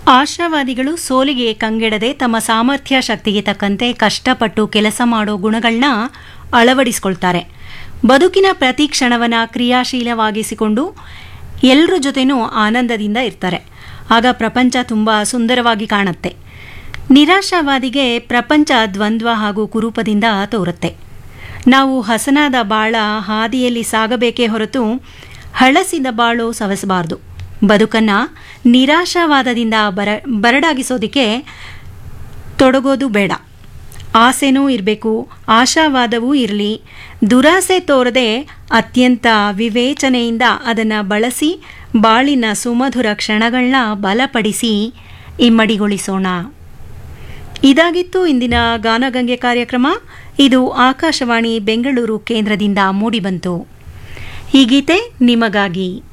ಆಶಾವಾದಿಗಳು ಸೋಲಿಗೆ ಕಂಗೆಡದೆ ತಮ್ಮ ಸಾಮರ್ಥ್ಯ ಶಕ್ತಿಗೆ ತಕ್ಕಂತೆ ಕಷ್ಟಪಟ್ಟು ಕೆಲಸ ಮಾಡೋ ಗುಣಗಳನ್ನ ಅಳವಡಿಸಿಕೊಳ್ತಾರೆ ಬದುಕಿನ ಪ್ರತಿ ಕ್ಷಣವನ್ನ ಕ್ರಿಯಾಶೀಲವಾಗಿಸಿಕೊಂಡು ಎಲ್ಲರ ಜೊತೆನೂ ಆನಂದದಿಂದ ಇರ್ತಾರೆ ಆಗ ಪ್ರಪಂಚ ತುಂಬ ಸುಂದರವಾಗಿ ಕಾಣುತ್ತೆ ನಿರಾಶಾವಾದಿಗೆ ಪ್ರಪಂಚ ದ್ವಂದ್ವ ಹಾಗೂ ಕುರೂಪದಿಂದ ತೋರುತ್ತೆ ನಾವು ಹಸನಾದ ಬಾಳ ಹಾದಿಯಲ್ಲಿ ಸಾಗಬೇಕೇ ಹೊರತು ಹಳಸಿದ ಬಾಳು ಸವಸಬಾರದು ಬದುಕನ್ನ ನಿರಾಶಾವಾದದಿಂದ ಬರ ಬರಡಾಗಿಸೋದಕ್ಕೆ ತೊಡಗೋದು ಬೇಡ ಆಸೆನೂ ಇರಬೇಕು ಆಶಾವಾದವೂ ಇರಲಿ ದುರಾಸೆ ತೋರದೆ ಅತ್ಯಂತ ವಿವೇಚನೆಯಿಂದ ಅದನ್ನು ಬಳಸಿ ಬಾಳಿನ ಸುಮಧುರ ಕ್ಷಣಗಳನ್ನ ಬಲಪಡಿಸಿ ಇಮ್ಮಡಿಗೊಳಿಸೋಣ ಇದಾಗಿತ್ತು ಇಂದಿನ ಗಾನಗಂಗೆ ಕಾರ್ಯಕ್ರಮ ಇದು ಆಕಾಶವಾಣಿ ಬೆಂಗಳೂರು ಕೇಂದ್ರದಿಂದ ಮೂಡಿಬಂತು ಈ ಗೀತೆ ನಿಮಗಾಗಿ